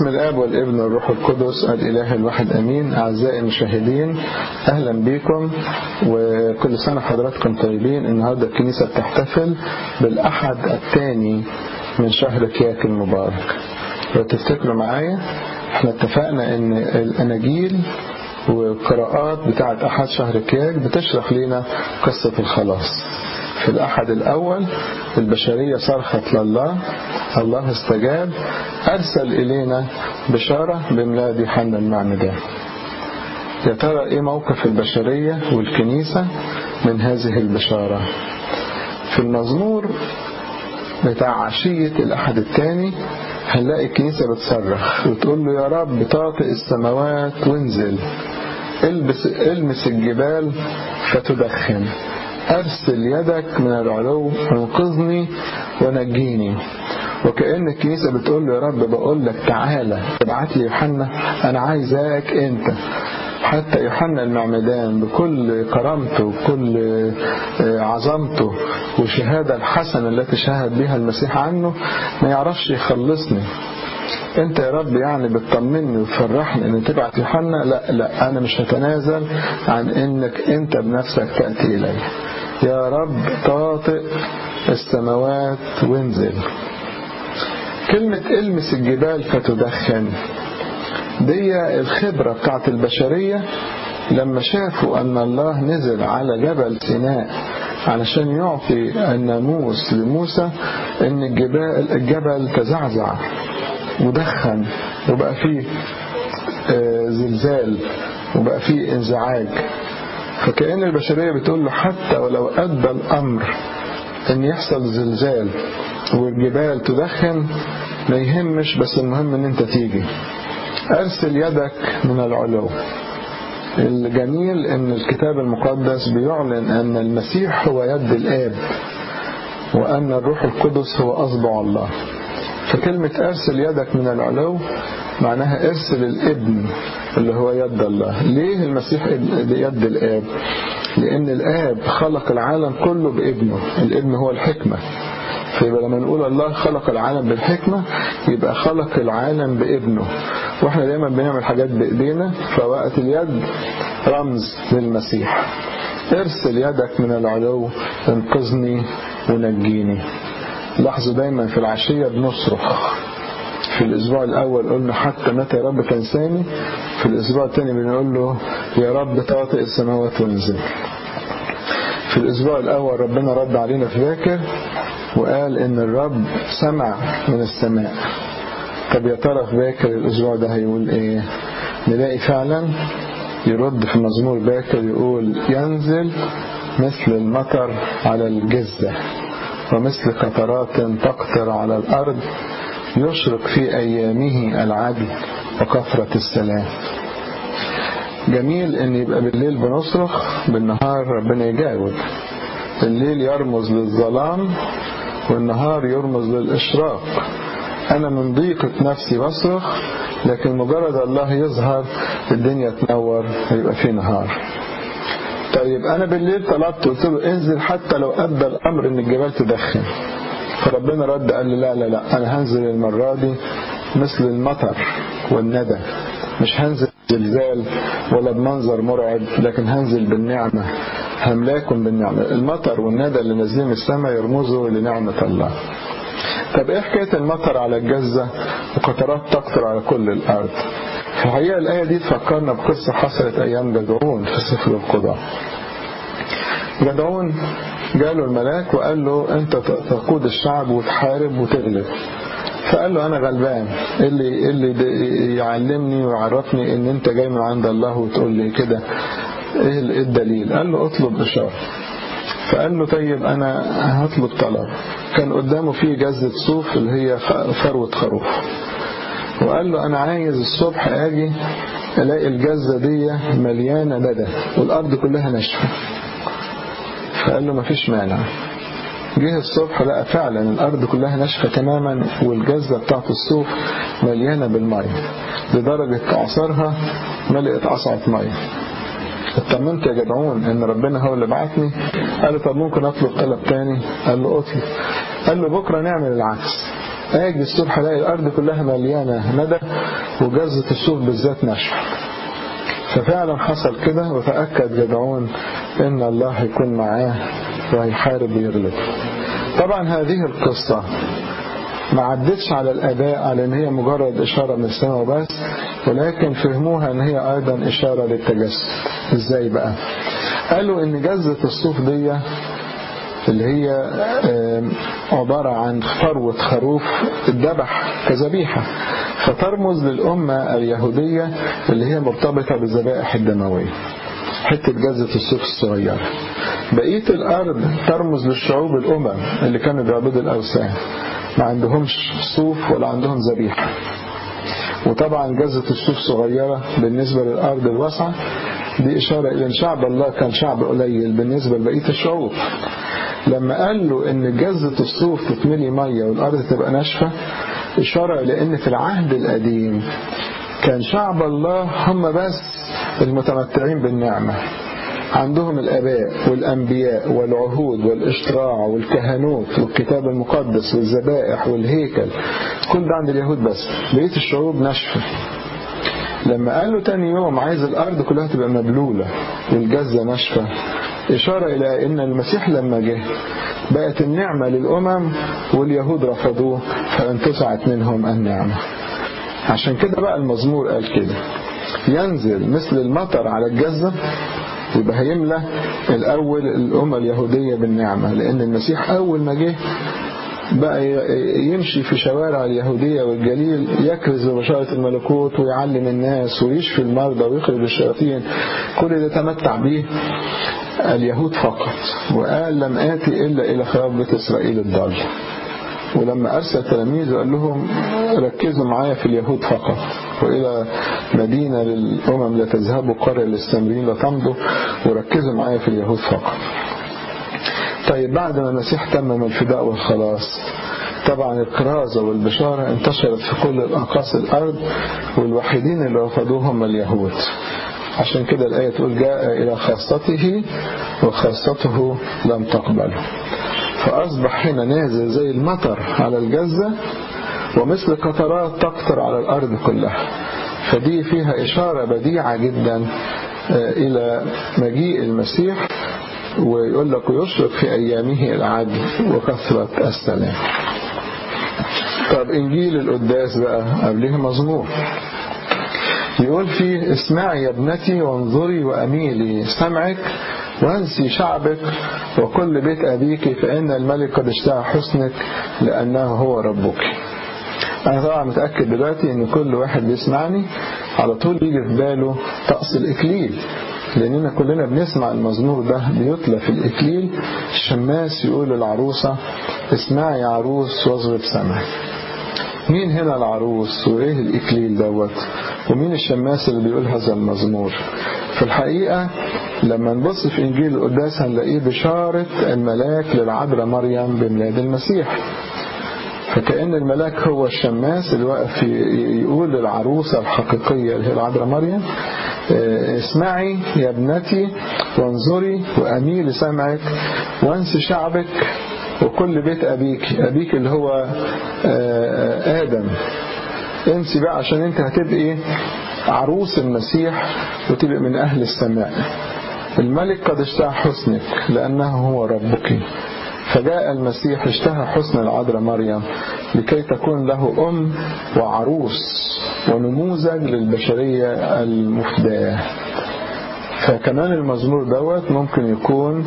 باسم الآب والابن والروح القدس الإله الواحد أمين أعزائي المشاهدين أهلا بكم وكل سنة حضراتكم طيبين النهاردة الكنيسة بتحتفل بالأحد الثاني من شهر كياك المبارك لو تفتكروا معايا احنا اتفقنا ان الأناجيل والقراءات بتاعت أحد شهر كياك بتشرح لنا قصة الخلاص في الأحد الأول البشرية صرخت لله الله استجاب أرسل إلينا بشارة بميلاد يوحنا المعمدان يا ترى إيه موقف البشرية والكنيسة من هذه البشارة في المزمور بتاع عشية الأحد الثاني هنلاقي الكنيسة بتصرخ وتقول له يا رب طاطئ السماوات وانزل البس المس الجبال فتدخن أرسل يدك من العلو انقذني ونجيني وكأن الكنيسة بتقول له يا رب بقول لك تعالى ابعت لي يوحنا أنا عايزاك أنت حتى يوحنا المعمدان بكل كرامته وكل عظمته والشهادة الحسنة التي شهد بها المسيح عنه ما يعرفش يخلصني انت يا رب يعني بتطمني وتفرحني ان تبعت يوحنا لا لا انا مش هتنازل عن انك انت بنفسك تأتي الي يا رب طاطئ السماوات وانزل كلمة المس الجبال فتدخن دي الخبرة بتاعت البشرية لما شافوا أن الله نزل على جبل سيناء علشان يعطي الناموس لموسى أن الجبال الجبل تزعزع ودخن وبقى فيه زلزال وبقى فيه انزعاج فكأن البشرية بتقول له حتى ولو أدى الأمر أن يحصل زلزال والجبال تدخن ما يهمش بس المهم أن أنت تيجي أرسل يدك من العلو الجميل أن الكتاب المقدس بيعلن أن المسيح هو يد الآب وأن الروح القدس هو أصبع الله فكلمة أرسل يدك من العلو معناها ارسل الابن اللي هو يد الله ليه المسيح بيد الآب لأن الآب خلق العالم كله بابنه الابن هو الحكمة فيبقى لما نقول الله خلق العالم بالحكمة يبقى خلق العالم بابنه واحنا دايما بنعمل حاجات بإيدينا فوقت اليد رمز للمسيح ارسل يدك من العلو انقذني ونجيني لاحظوا دايما في العشية بنصرخ في الأسبوع الأول قلنا حتى متى يا رب تنساني في الأسبوع الثاني بنقول له يا رب طاطئ السماوات وانزل في الأسبوع الأول ربنا رد علينا في باكر وقال إن الرب سمع من السماء طب يا ترى في باكر الأسبوع ده هيقول إيه نلاقي فعلا يرد في مزمور باكر يقول ينزل مثل المطر على الجزة ومثل قطرات تقطر على الأرض يشرق في أيامه العدل وكثرة السلام جميل ان يبقى بالليل بنصرخ بالنهار ربنا يجاوب الليل يرمز للظلام والنهار يرمز للإشراق أنا من ضيقة نفسي بصرخ لكن مجرد الله يظهر الدنيا تنور هيبقى في نهار طيب أنا بالليل طلبت قلت له انزل حتى لو أدى الأمر إن الجبال تدخن فربنا رد قال لي لا لا لا أنا هنزل المرة دي مثل المطر والندى مش هنزل زلزال ولا بمنظر مرعب لكن هنزل بالنعمة هملاكم بالنعمة المطر والندى اللي نازلين من السماء يرمزوا لنعمة الله طب ايه حكاية المطر على الجزة وقطرات تقطر على كل الأرض في الحقيقة الآية دي تفكرنا بقصة حصلت أيام جدعون في سفر القضاء جدعون جاله الملاك وقال له أنت تقود الشعب وتحارب وتغلب فقال له أنا غلبان اللي اللي يعلمني ويعرفني إن أنت جاي من عند الله وتقول لي كده إيه الدليل قال له اطلب إشارة فقال له طيب أنا هطلب طلب كان قدامه فيه جزة صوف اللي هي فروة خروف وقال له أنا عايز الصبح أجي ألاقي الجزة دي مليانة ندى والأرض كلها ناشفة فقال له مفيش مانع جه الصبح لقى فعلا الأرض كلها ناشفة تماما والجزة بتاعت الصوف مليانة بالمية لدرجة أعصارها ملئت عصعة مية اطمنت يا جدعون ان ربنا هو اللي بعتني قال له طب ممكن اطلب طلب تاني قال له اطلب قال له بكرة نعمل العكس اجي الصبح الاقي الارض كلها مليانه ندى وجزة الصوف بالذات ناشفه ففعلا حصل كده وتأكد جدعون ان الله هيكون معاه وهيحارب ويغلب طبعا هذه القصة ما عدتش على الآباء على ان هي مجرد إشارة من السماء وبس ولكن فهموها ان هي ايضا إشارة للتجسد ازاي بقى قالوا ان جزة الصوف دي اللي هي عبارة عن فروة خروف الذبح كذبيحة فترمز للأمة اليهودية اللي هي مرتبطة بالذبائح الدموية حتة جزة الصوف الصغيرة بقية الأرض ترمز للشعوب الأمم اللي كانوا بيعبدوا الأوثان ما عندهمش صوف ولا عندهم ذبيحة وطبعا جزة الصوف صغيرة بالنسبة للأرض الواسعة دي إشارة إلى أن شعب الله كان شعب قليل بالنسبة لبقية الشعوب لما قال له ان جزة الصوف تتملي مية والأرض تبقى ناشفة إشارة لأن في العهد القديم كان شعب الله هم بس المتمتعين بالنعمة عندهم الآباء والأنبياء والعهود والإشراع والكهنوت والكتاب المقدس والذبائح والهيكل كل ده عند اليهود بس بقية الشعوب ناشفة لما قال له تاني يوم عايز الأرض كلها تبقى مبلولة والجزة ناشفة إشارة إلى أن المسيح لما جه بقت النعمة للأمم واليهود رفضوه فانتزعت منهم النعمة عشان كده بقى المزمور قال كده ينزل مثل المطر على الجزة يبقى هيملى الأول الأمة اليهودية بالنعمة لأن المسيح أول ما جه بقى يمشي في شوارع اليهودية والجليل يكرز ببشارة الملكوت ويعلم الناس ويشفي المرضى ويخرج الشياطين كل ده تمتع به اليهود فقط وقال لم آتي إلا إلى خراب بيت إسرائيل الضال ولما أرسل تلاميذه قال لهم ركزوا معايا في اليهود فقط وإلى مدينة للأمم لا تذهبوا قرية للسامريين لا تمضوا وركزوا معايا في اليهود فقط طيب بعد ما المسيح تمم الفداء والخلاص طبعا الكرازة والبشارة انتشرت في كل الأقاصي الأرض والوحيدين اللي رفضوه هم اليهود عشان كده الآية تقول جاء إلى خاصته وخاصته لم تقبله فأصبح هنا نازل زي المطر على الجزة ومثل قطرات تقطر على الأرض كلها فدي فيها إشارة بديعة جدا إلى مجيء المسيح ويقول لك ويشرق في أيامه العدل وكثرة السلام طب إنجيل القداس بقى قبله مزمور يقول فيه اسمعي يا ابنتي وانظري وأميلي سمعك وانسي شعبك وكل بيت أبيك فإن الملك قد اشتهى حسنك لأنه هو ربك أنا طبعا متأكد دلوقتي إن كل واحد بيسمعني على طول يجي في باله طقس الإكليل لأننا كلنا بنسمع المزمور ده بيطلى في الإكليل الشماس يقول للعروسة اسمعي يا عروس واضرب سمعك مين هنا العروس وإيه الإكليل دوت ومين الشماس اللي بيقول هذا المزمور في الحقيقة لما نبص في إنجيل القداس هنلاقيه بشارة الملاك للعذراء مريم بميلاد المسيح فكأن الملاك هو الشماس اللي واقف يقول للعروسة الحقيقية اللي هي العذراء مريم اسمعي يا ابنتي وانظري وأميل سمعك وانسي شعبك وكل بيت أبيك أبيك اللي هو آدم انسي بقى عشان انت هتبقي عروس المسيح وتبقي من أهل السماء الملك قد اشتهى حسنك لأنه هو ربك فجاء المسيح اشتهى حسن العذراء مريم لكي تكون له أم وعروس ونموذج للبشرية المفداة فكمان المزمور دوت ممكن يكون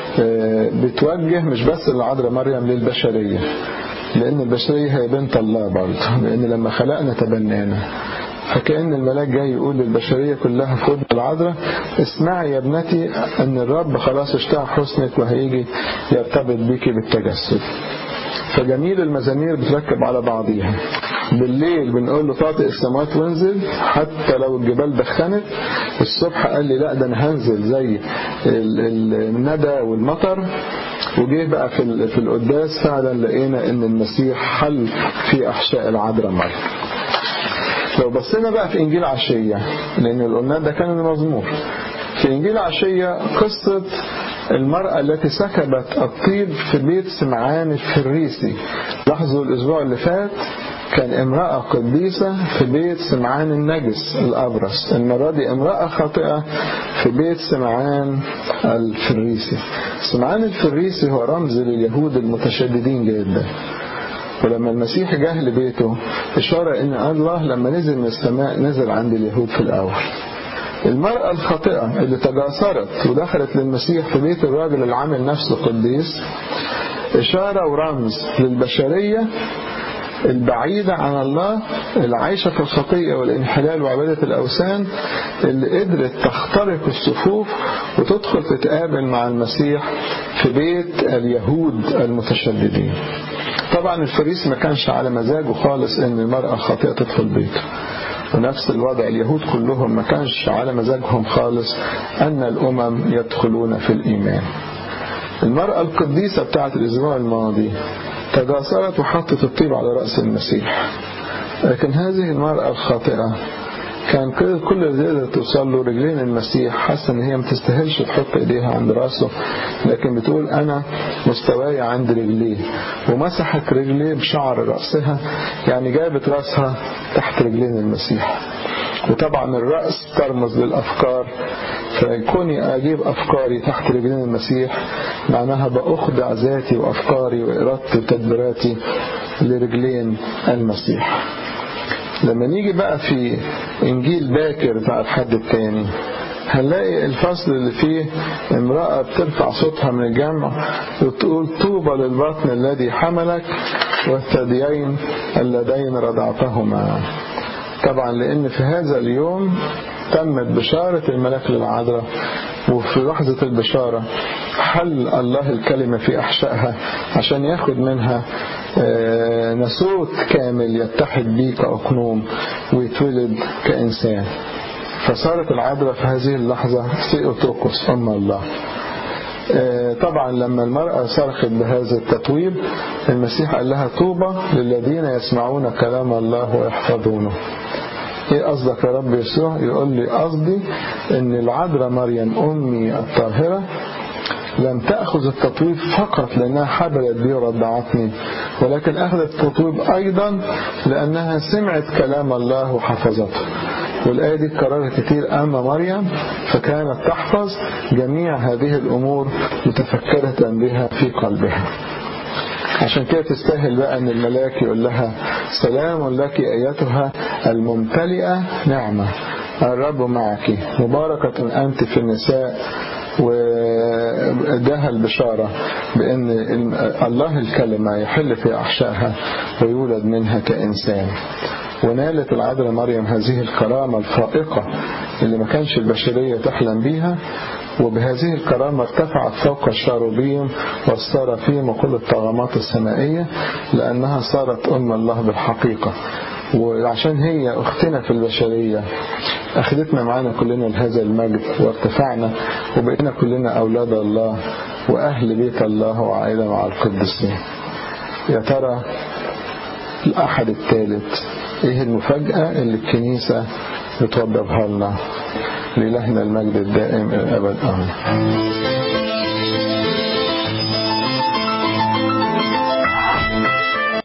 بتوجه مش بس للعذراء مريم للبشرية لأن البشرية هي بنت الله برضه لأن لما خلقنا تبنانا فكأن الملاك جاي يقول للبشرية كلها في ودن العذراء اسمعي يا ابنتي أن الرب خلاص اشتهى حسنك وهيجي يرتبط بيك بالتجسد فجميل المزامير بتركب على بعضيها بالليل بنقول له طاطئ السماوات وانزل حتى لو الجبال دخنت الصبح قال لي لا ده انا هنزل زي الندى والمطر وجه بقى في في القداس فعلا لقينا ان المسيح حل في احشاء العذراء مريم لو بصينا بقى في انجيل عشيه لان قلنا ده كان المزمور في انجيل عشيه قصه المرأة التي سكبت الطيب في بيت سمعان الفريسي لاحظوا الأسبوع اللي فات كان امرأة قديسة في بيت سمعان النجس الأبرص المرة دي امرأة خاطئة في بيت سمعان الفريسي سمعان الفريسي هو رمز لليهود المتشددين جدا ولما المسيح جه لبيته إشارة إن الله لما نزل من السماء نزل عند اليهود في الأول المرأة الخاطئة اللي تجاسرت ودخلت للمسيح في بيت الراجل العامل نفسه قديس إشارة ورمز للبشرية البعيدة عن الله العايشة في الخطية والانحلال وعبادة الأوثان اللي قدرت تخترق الصفوف وتدخل تتقابل مع المسيح في بيت اليهود المتشددين طبعا الفريس ما كانش على مزاجه خالص ان المرأة الخاطئة تدخل بيته ونفس الوضع اليهود كلهم ما كانش على مزاجهم خالص أن الأمم يدخلون في الإيمان المرأة القديسة بتاعت الأسبوع الماضي تجاسرت وحطت الطيب على رأس المسيح لكن هذه المرأة الخاطئة كان كل اللي تقدر توصل له رجلين المسيح حاسه ان هي ما تستاهلش تحط ايديها عند راسه لكن بتقول انا مستواي عند رجليه ومسحت رجليه بشعر راسها يعني جابت راسها تحت رجلين المسيح وطبعا الرأس ترمز للأفكار فكوني أجيب أفكاري تحت رجلين المسيح معناها بأخضع ذاتي وأفكاري وإرادتي وتدبيراتي لرجلين المسيح لما نيجي بقى في إنجيل باكر بتاع الحد الثاني هنلاقي الفصل اللي فيه امرأة بترفع صوتها من الجمع وتقول طوبى للبطن الذي حملك والثديين اللذين رضعتهما طبعا لأن في هذا اليوم تمت بشارة الملاك للعذراء وفي لحظة البشارة حل الله الكلمة في أحشائها عشان ياخد منها نسوت كامل يتحد بيه كأقنوم ويتولد كإنسان فصارت العذراء في هذه اللحظة سيئوتوكوس أم الله طبعا لما المرأة صرخت بهذا التطويب المسيح قال لها طوبى للذين يسمعون كلام الله ويحفظونه ايه قصدك يا رب يسوع يقول لي قصدي ان العذراء مريم امي الطاهرة لم تأخذ التطويب فقط لأنها حبلت بي ورضعتني ولكن أخذت التطويب أيضا لأنها سمعت كلام الله وحفظته والآية دي اتكررت كتير أما مريم فكانت تحفظ جميع هذه الأمور متفكرة بها في قلبها عشان كده تستاهل بقى ان الملاك يقول لها سلام لك ايتها الممتلئه نعمه الرب معك مباركه انت في النساء واداها البشاره بان الله الكلمه يحل في احشائها ويولد منها كانسان ونالت العذراء مريم هذه الكرامه الفائقه اللي ما كانش البشريه تحلم بيها وبهذه الكرامة ارتفعت فوق الشاروبيم والسرافيم وكل الطغمات السمائية لأنها صارت أم الله بالحقيقة وعشان هي أختنا في البشرية أخذتنا معانا كلنا لهذا المجد وارتفعنا وبقينا كلنا أولاد الله وأهل بيت الله وعائلة مع القديسين يا ترى الأحد الثالث إيه المفاجأة اللي الكنيسة بتوضبها لنا لإلهنا المجد الدائم الأبد آمين